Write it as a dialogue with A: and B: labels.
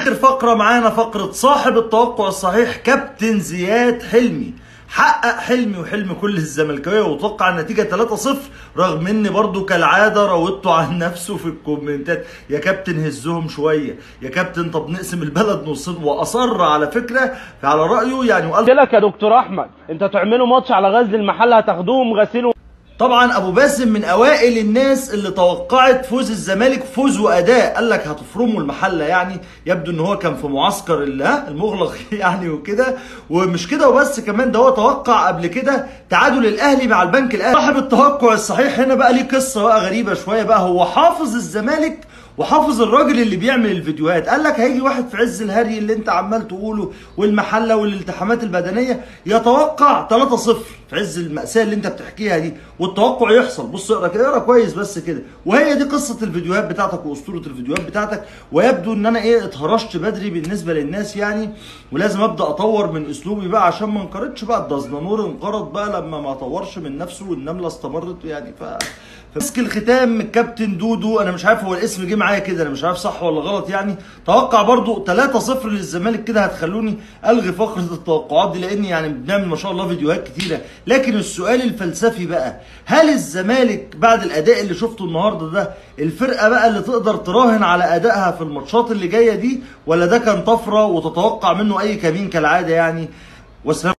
A: اخر فقره معانا فقره صاحب التوقع الصحيح كابتن زياد حلمي حقق حلمي وحلم كل الزملكاويه وتوقع النتيجه 3-0 رغم ان برضو كالعاده راودته عن نفسه في الكومنتات يا كابتن هزهم شويه يا كابتن طب نقسم البلد نصين واصر على فكره على رايه يعني وقال
B: قلت لك يا دكتور احمد انت تعملوا ماتش على غزل المحله هتاخدوهم غسيل
A: طبعا ابو باسم من اوائل الناس اللي توقعت فوز الزمالك فوز واداء قال لك هتفرموا المحله يعني يبدو ان هو كان في معسكر ال- ها، المغلق يعني وكده ومش كده وبس كمان ده هو توقع قبل كده تعادل الاهلي مع البنك الاهلي صاحب التوقع الصحيح هنا بقى ليه قصه بقى غريبه شويه بقى هو حافظ الزمالك وحافظ الراجل اللي بيعمل الفيديوهات قال لك هيجي واحد في عز الهري اللي انت عمال تقوله والمحله والالتحامات البدنيه يتوقع 3-0 في عز المأساة اللي انت بتحكيها دي والتوقع يحصل بص اقرا كده اقرا كويس بس كده وهي دي قصه الفيديوهات بتاعتك واسطوره الفيديوهات بتاعتك ويبدو ان انا ايه اتهرشت بدري بالنسبه للناس يعني ولازم ابدا اطور من اسلوبي بقى عشان ما انقرضش بقى الدزنانور انقرض بقى لما ما طورش من نفسه والنمله استمرت يعني ف مسك الختام من الكابتن دودو انا مش عارف هو الاسم جه معايا كده انا مش عارف صح ولا غلط يعني توقع برضو 3-0 للزمالك كده هتخلوني الغي فقره التوقعات دي لان يعني بنعمل ما شاء الله فيديوهات كتيره لكن السؤال الفلسفي بقى هل الزمالك بعد الاداء اللي شفته النهارده ده الفرقه بقى اللي تقدر تراهن على ادائها في الماتشات اللي جايه دي ولا ده كان طفره وتتوقع منه اي كمين كالعاده يعني والسلام